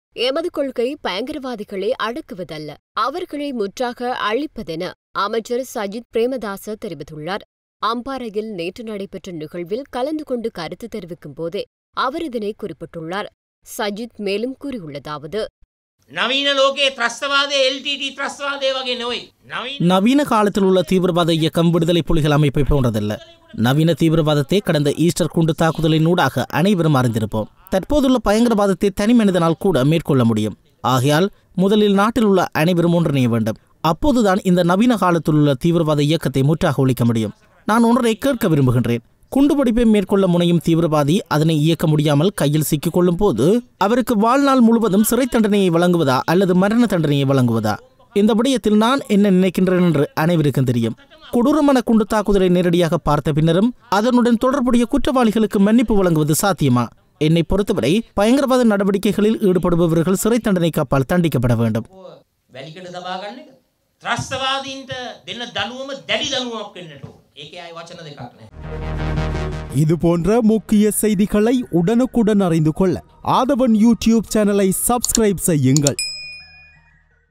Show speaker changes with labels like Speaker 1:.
Speaker 1: எமது கொள்கை பயங்கரவாதிகளை அடக்குவதல்ல அவர்களை முற்றாக அழிப்பதென அமைச்சர் சஜித் பிரேமதாச தெரிவித்துள்ளார் அம்பாறையில் நேற்று நடைபெற்ற நிகழ்வில் கலந்து கொண்டு கருத்து தெரிவிக்கும் போதே அவர் இதனை குறிப்பிட்டுள்ளார் சஜித் மேலும் கூறியுள்ளதாவது
Speaker 2: නවීන ලෝකයේ ත්‍රස්තවාදය LTT ත්‍රස්තවාදය වගේ නොයි. නවීන
Speaker 3: நவீன காலத்தில் உள்ள தீவிரவாத இயக்கம் விடுதலை புலிகள் அமைப்பை போன்றதல்ல நவீன தீவிரவாதத்தை கடந்த ஈஸ்டர் குண்டு தாக்குதலின் ஊடாக அனைவரும் அறிந்திருப்போம் தற்போதுள்ள பயங்கரவாதத்தை தனி மனிதனால் கூட மேற்கொள்ள முடியும் ஆகையால் முதலில் நாட்டில் உள்ள அனைவரும் ஒன்றிணைய வேண்டும் அப்போதுதான் இந்த நவீன காலத்தில் உள்ள தீவிரவாத இயக்கத்தை முற்றாக ஒழிக்க முடியும் நான் ஒன்றை கேட்க விரும்புகின்றேன் குண்டுபிடிப்பை மேற்கொள்ள முனையும் தீவிரவாதி அதனை இயக்க முடியாமல் கையில் சிக்கிக் கொள்ளும் போது அவருக்கு வாழ்நாள் முழுவதும் சிறை தண்டனையை வழங்குவதா அல்லது மரண தண்டனையை வழங்குவதா இந்த விடயத்தில் நான் என்ன நினைக்கின்றேன் என்று அனைவருக்கும் தெரியும் கொடூரமான குண்டு தாக்குதலை நேரடியாக பார்த்த பின்னரும் அதனுடன் தொடர்புடைய குற்றவாளிகளுக்கு மன்னிப்பு வழங்குவது சாத்தியமா என்னை பொறுத்தவரை பயங்கரவாத நடவடிக்கைகளில் ஈடுபடுபவர்கள் சிறை தண்டனைக்கு அப்பால் தண்டிக்கப்பட வேண்டும்
Speaker 2: වැලිකට තබාගන්න එක. ත්‍රස්තවාදීන්ට දෙන්න දනුවම දැඩි දනුවක් වෙන්නට ඕන. ඒක අයි වචන දෙකක් නෑ.
Speaker 4: இது போன்ற முக்கிய செய்திகளை உடனுக்குடன் அறிந்து கொள்ள ஆதவன் யூடியூப் சேனலை சப்ஸ்கிரைப் செய்யுங்கள்